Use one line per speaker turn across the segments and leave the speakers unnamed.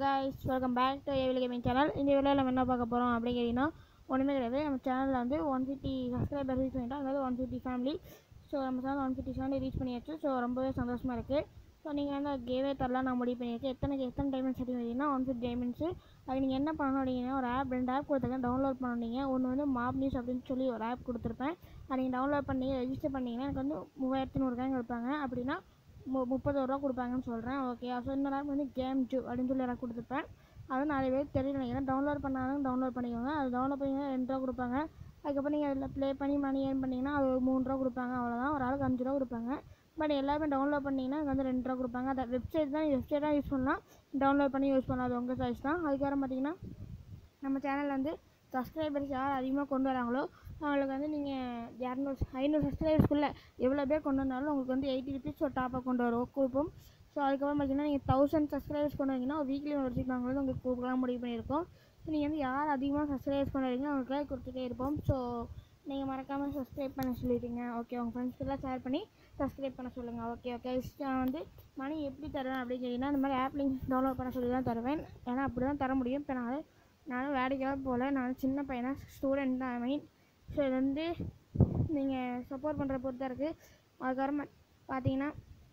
guys welcome back to evil gaming channel இந்த வீடியோவில் நம்ம என்ன பார்க்க போகிறோம் அப்படிங்கிறீங்கன்னா ஒன்றுமே கிடையாது நம்ம சேனலில் வந்து ஒன் ஃபிஃப்டி சப்ஸ்கிரைபர் ரீச் பண்ணிட்டோம் அதாவது ஒன் ஃபிஃப்டி ஃபேமிலி ஸோ நம்ம channel one fifty family reach பண்ணியாச்சு ஸோ ரொம்பவே சந்தோஷமாக இருக்குது ஸோ நீங்கள் வந்து கேவே தரலாம் நான் முடிவு பண்ணியிருக்கேன் எத்தனை எத்தனை டைமண்ட்ஸ் அடிக்கிறீங்கன்னா ஒன் ஃபிஃப்டி டைமண்ட்ஸு அது நீங்கள் என்ன பண்ணணும் அப்படிங்கன்னா ஒரு ஆப் ரெண்டு ஆப் கொடுத்துருக்கேன் டவுன்லோட் பண்ணீங்க ஒன்று வந்து மாப் நியூஸ் அப்படின்னு சொல்லி ஒரு ஆப் கொடுத்துருப்பேன் அதை நீங்கள் டவுன்லோட் பண்ணி ரெஜிஸ்டர் பண்ணீங்கன்னா எனக்கு வந்து மூவாயிரத்து நூறு காயின் கொடுப்பாங்க அப்படின்னா மு முப்பது ரூபா கொடுப்பாங்கன்னு சொல்கிறேன் ஓகே ஸோ இன்னொரு ஆப் வந்து கேம் ஜூ அப்படின்னு சொல்லி எனக்கு கொடுத்துருப்பேன் அது நிறைய பேர் தெரியல நினைக்கிறேன் டவுன்லோட் பண்ணாலும் டவுன்லோட் பண்ணிக்கோங்க அது டவுன்லோட் பண்ணிங்கன்னா ரெண்டு ரூபா கொடுப்பாங்க அதுக்கப்புறம் நீங்கள் அதில் ப்ளே பண்ணி மணி ஏர்ன் பண்ணிங்கன்னா அது ஒரு மூணு ரூபா கொடுப்பாங்க அவ்வளோதான் ஒரு ஆளுக்கு அஞ்சு ரூபா கொடுப்பாங்க பட் எல்லாருமே டவுன்லோட் பண்ணிங்கன்னா அதுக்கு வந்து ரெண்டு ரூபா கொடுப்பாங்க அதை வெப்சைட் தான் வெப்சைட்டாக யூஸ் பண்ணலாம் டவுன்லோட் பண்ணி யூஸ் பண்ணலாம் அது உங்கள் சாய்ஸ் தான் அதுக்கப்புறம் பார்த்தீங்கன்னா நம்ம சேனலில் வந்து சப்ஸ்கிரைபர்ஸ் யார் அதிகமாக கொண்டு வராங்களோ அவங்களுக்கு வந்து நீங்கள் இரநூறு ஐநூறு சப்ஸ்கிரைபர்ஸ்க்குள்ளே எவ்வளோ பேர் கொண்டு வந்தாலும் உங்களுக்கு வந்து எயிட்டி ருபீஸ் ஒரு டாப்பாக கொண்டு வரும் கொடுப்போம் ஸோ அதுக்கப்புறம் பார்த்தீங்கன்னா நீங்கள் தௌசண்ட் சப்ஸ்கிரைபர்ஸ் கொண்டு வந்தீங்கன்னா வீக்லி ஒரு வச்சுக்கு நாங்கள் வந்து உங்களுக்கு கொடுக்கலாம் முடிவு பண்ணியிருக்கோம் ஸோ நீங்கள் வந்து யார் அதிகமாக சப்ஸ்கிரைபர்ஸ் கொண்டு வரீங்களோ அவங்களுக்கு கொடுத்துட்டே இருப்போம் ஸோ நீங்கள் மறக்காமல் சப்ஸ்கிரைப் பண்ண சொல்லிட்டீங்க ஓகே உங்கள் ஃப்ரெண்ட்ஸ்க்கெல்லாம் ஷேர் பண்ணி சப்ஸ்கிரைப் பண்ண சொல்லுங்கள் ஓகே ஓகே நான் வந்து மணி எப்படி தருவேன் அப்படின்னு கேட்டிங்கன்னா இந்த மாதிரி ஆப் லிங்க் டவுன்லோட் பண்ண சொல்லி தான் தருவேன் ஏன்னா அப்படி தான் தர முடியும் இப்போ நான் நானும் வேலைக்காக போகல நான் சின்ன பையனா ஸ்டூடெண்ட் தான் ஐ மீன் ஸோ இது வந்து நீங்கள் சப்போர்ட் பண்ணுற பொறுத்து தான் இருக்குது அதுக்கப்புறம் பார்த்தீங்கன்னா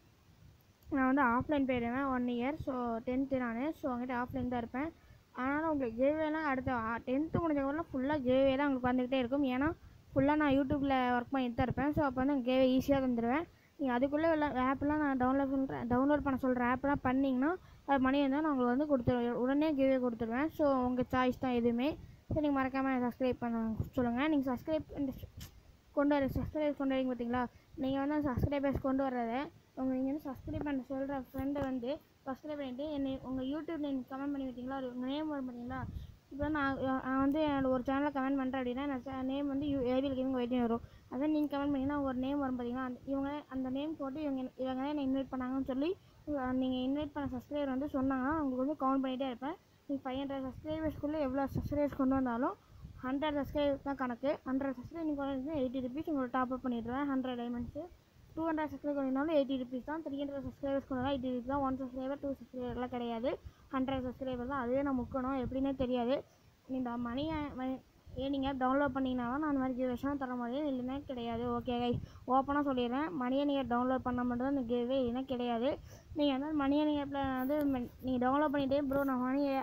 நான் வந்து ஆஃப்லைன் போயிடுவேன் ஒன் இயர் ஸோ டென்த்து நான் ஸோ அங்கிட்ட ஆஃப்லைன் தான் இருப்பேன் ஆனாலும் உங்களுக்கு கேவேலாம் அடுத்த டென்த்து முடிஞ்சவரெலாம் ஃபுல்லாக கேவே தான் உங்களுக்கு வந்துக்கிட்டே இருக்கும் ஏன்னா ஃபுல்லாக நான் யூடியூப்பில் ஒர்க் பண்ணிட்டு தான் இருப்பேன் ஸோ அப்போ வந்து கேவே ஈஸியாக தந்துடுவேன் நீங்கள் அதுக்குள்ளே உள்ள ஆப்லாம் நான் டவுன்லோட் பண்ணுறேன் டவுன்லோட் பண்ண சொல்கிற ஆப்லாம் பண்ணிங்கன்னா அது மணி வந்தால் நான் உங்களுக்கு வந்து கொடுத்துருவேன் உடனே கிவே கொடுத்துருவேன் ஸோ உங்கள் சாய்ஸ் தான் எதுவுமே ஸோ நீங்கள் மறக்காமல் சப்ஸ்கிரைப் பண்ண சொல்லுங்கள் நீங்கள் சப்ஸ்கிரைப் கொண்டு வர சப்ஸ்கிரைப் கொண்டு வரீங்க பார்த்தீங்களா நீங்கள் வந்து அந்த சப்ஸ்கிரைபர்ஸ் கொண்டு வர்றதை உங்கள் நீங்கள் வந்து சப்ஸ்கிரைப் பண்ண சொல்கிற ஃப்ரெண்டை வந்து சப்ஸ்கிரைப் பண்ணிவிட்டு என்னை உங்கள் யூடியூப் நேம் கமெண்ட் பண்ணி விட்டீங்களா அது உங்கள் நேம் வரும் பார்த்தீங்களா இப்போ நான் நான் வந்து ஒரு சேனலில் கமெண்ட் பண்ணுறேன் அப்படின்னா நான் நேம் வந்து யூ ஏவிஎல் கேமிங் வெயிட்டிங் வரும் அதான் நீங்கள் கமெண்ட் பண்ணிங்கன்னா ஒரு நேம் வரும் பார்த்தீங்களா அந்த இவங்க அந்த நேம் போட்டு இவங்க இவங்க தான் என்னை இன்வைட் பண்ணாங்கன்னு சொல்லி நீங்கள் இன்வைட் பண்ண சப்ஸ்கிரைபர் வந்து சொன்னாங்கன்னா உங்களுக்கு வந்து கவுண்ட் பண்ணிகிட்டே இருப்பேன் நீங்கள் ஃபைவ் ஹண்ட்ரட் சப்ஸ்கிரைபர்ஸ்க்குள்ளே எவ்வளோ சப்ஸ்கிரைபர்ஸ் கொண்டு வந்தாலும் ஹண்ட்ரட் சப்ஸ்கிரைபர் தான் கணக்கு ஹண்ட்ரட் சப்ஸ்கிரைப் நீங்கள் கொண்டு எயிட்டி ருபீஸ் உங்களுக்கு டாப் அப் பண்ணிடுவேன் hundred diamonds two hundred subscribe பண்ணினாலும் எயிட்டி ருபீஸ் தான் த்ரீ ஹண்ட்ரட் சப்ஸ்கிரைபர்ஸ் கொண்டு எயிட்டி ருபீஸ் தான் ஒன் சப்ஸ்கிரைபர் டூ சப்ஸ்கிரைபர்லாம் கிடையாது ஹண்ட்ரட் சப்ஸ்கிரைபர் தான் அதுவே நான் முக்கணும் எப்படின்னே தெரியாது இந்த மணியை ஏ நீங்கள் டவுன்லோட் பண்ணிங்கன்னா தான் நான் அந்த மாதிரி கிவேஷனாக தர முடியும் இல்லைன்னா கிடையாது ஓகே கை ஓப்பனாக சொல்லிடுறேன் மணியை நீங்கள் டவுன்லோட் பண்ண மட்டும் தான் இந்த கிவே இல்லைன்னா கிடையாது நீங்கள் வந்து மணியை நீங்கள் இப்போ வந்து நீங்கள் டவுன்லோட் பண்ணிட்டே ப்ரோ நான் மணியை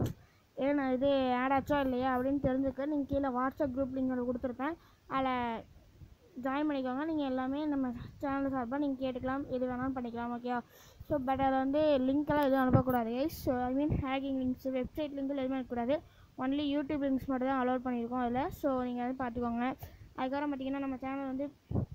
ஏ நான் இது ஆட் ஆச்சா இல்லையா அப்படின்னு தெரிஞ்சுக்க நீங்கள் கீழே வாட்ஸ்அப் குரூப் லிங்க் ஒன்று கொடுத்துருப்பேன் அதில் ஜாயின் பண்ணிக்கோங்க நீங்கள் எல்லாமே நம்ம சேனல் சார்பாக நீங்கள் கேட்டுக்கலாம் எது வேணாலும் பண்ணிக்கலாம் ஓகே ஸோ பட் அதை வந்து லிங்க்கெல்லாம் எதுவும் அனுப்பக்கூடாது so I mean hacking links website லிங்க்கில் எதுவுமே இருக்கக்கூடாது ஒன்லி யூடியூப் லிங்க்ஸ் மட்டும் தான் அலோட் பண்ணியிருக்கோம் அதில் ஸோ நீங்கள் வந்து பார்த்துக்கோங்க அதுக்கப்புறம் பார்த்தீங்கன்னா நம்ம சேனல் வந்து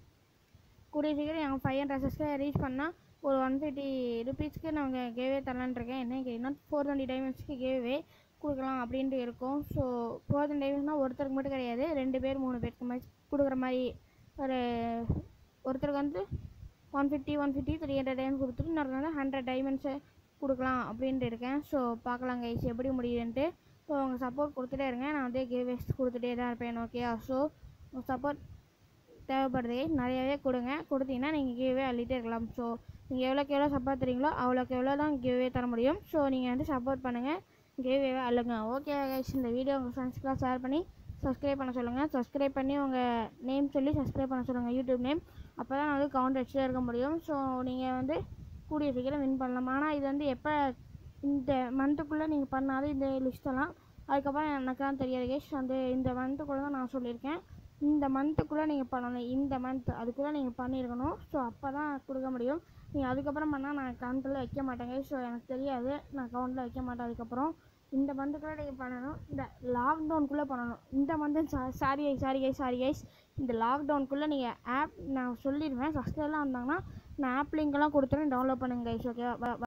கூடிய சீக்கிரம் எங்கள் ஃபைவ் ஹண்ட்ரட் சப்ஸ்கிரைபர் ரீச் பண்ணால் ஒரு ஒன் ஃபிஃப்டி ருபீஸ்க்கு நாங்கள் கேவே தரலான்னு இருக்கேன் என்ன கேட்டிங்கன்னா ஃபோர் டுவெண்ட்டி டைமண்ட்ஸ்க்கு கேவே கொடுக்கலாம் அப்படின்ட்டு இருக்கோம் ஸோ ஃபோர் டுவெண்ட்டி டைமண்ட்ஸ்னால் ஒருத்தருக்கு மட்டும் கிடையாது ரெண்டு பேர் மூணு பேருக்கு மாதிரி கொடுக்குற மாதிரி ஒரு ஒருத்தருக்கு வந்து one fifty one fifty three hundred diamond கொடுத்துட்டு இன்னொரு வந்து ஹண்ட்ரட் டைமண்ட்ஸை கொடுக்கலாம் அப்படின்ட்டு இருக்கேன் ஸோ பார்க்கலாம் கைஸ் எப்படி முடியுதுன்ட்டு ஸோ உங்கள் சப்போர்ட் கொடுத்துட்டே இருங்க நான் வந்து கேவேஸ் கொடுத்துட்டே தான் இருப்பேன் ஓகே ஸோ உங்கள் சப்போர்ட் தேவைப்படுது நிறையாவே கொடுங்க கொடுத்தீங்கன்னா நீங்கள் கிவ்வே அள்ளிட்டே இருக்கலாம் ஸோ நீங்கள் எவ்வளோக்கு எவ்வளோ சப்போர்ட் தரீங்களோ அவ்வளோக்கு எவ்வளோ தான் கிவ்வே தர முடியும் ஸோ நீங்கள் வந்து சப்போர்ட் பண்ணுங்கள் கிவ்வேவே அள்ளுங்க ஓகே கைஸ் இந்த வீடியோ உங்கள் ஃப்ரெண்ட்ஸ்க்கெலாம் ஷேர் பண்ணி சப்ஸ்கிரைப் பண்ண சொல்லுங்கள் சப்ஸ்கிரைப் பண்ணி உங்கள் நேம் சொல்லி சப்ஸ்கிரைப் பண்ண சொல்லுங்கள் யூடியூப் நேம் அப்போ தான் நான் வந்து கவுண்ட் வச்சுட்டே இருக்க முடியும் ஸோ நீங்கள் வந்து கூடிய சீக்கிரம் வின் பண்ணலாம் ஆனால் இது வந்து எப்போ இந்த மந்த்துக்குள்ளே நீங்கள் பண்ணாலும் இந்த லிஸ்ட்டெல்லாம் அதுக்கப்புறம் எனக்குலாம் தெரியாது கேஷ் அந்த இந்த மந்த்துக்குள்ளே தான் நான் சொல்லியிருக்கேன் இந்த மந்த்துக்குள்ளே நீங்கள் பண்ணணும் இந்த மந்த் அதுக்குள்ளே நீங்கள் பண்ணியிருக்கணும் ஸோ அப்போ தான் கொடுக்க முடியும் நீங்கள் அதுக்கப்புறம் பண்ணால் நான் கவுண்டில் வைக்க மாட்டேங்க ஸோ எனக்கு தெரியாது நான் கவுண்டில் வைக்க மாட்டேன் அதுக்கப்புறம் இந்த மந்த்துக்குள்ளே நீங்கள் பண்ணணும் இந்த லாக்டவுனுக்குள்ளே பண்ணணும் இந்த month sorry guys sorry guys sorry guys இந்த லாக்டவுனுக்குள்ளே நீங்கள் ஆப் நான் சொல்லிடுவேன் சப்ஸ்கிரைப்லாம் வந்தாங்கன்னா நான் ஆப் லிங்க்கெல்லாம் கொடுத்துருவேன் டவுன்லோட் பண்ணுங்கள் கைஸ் ஓகே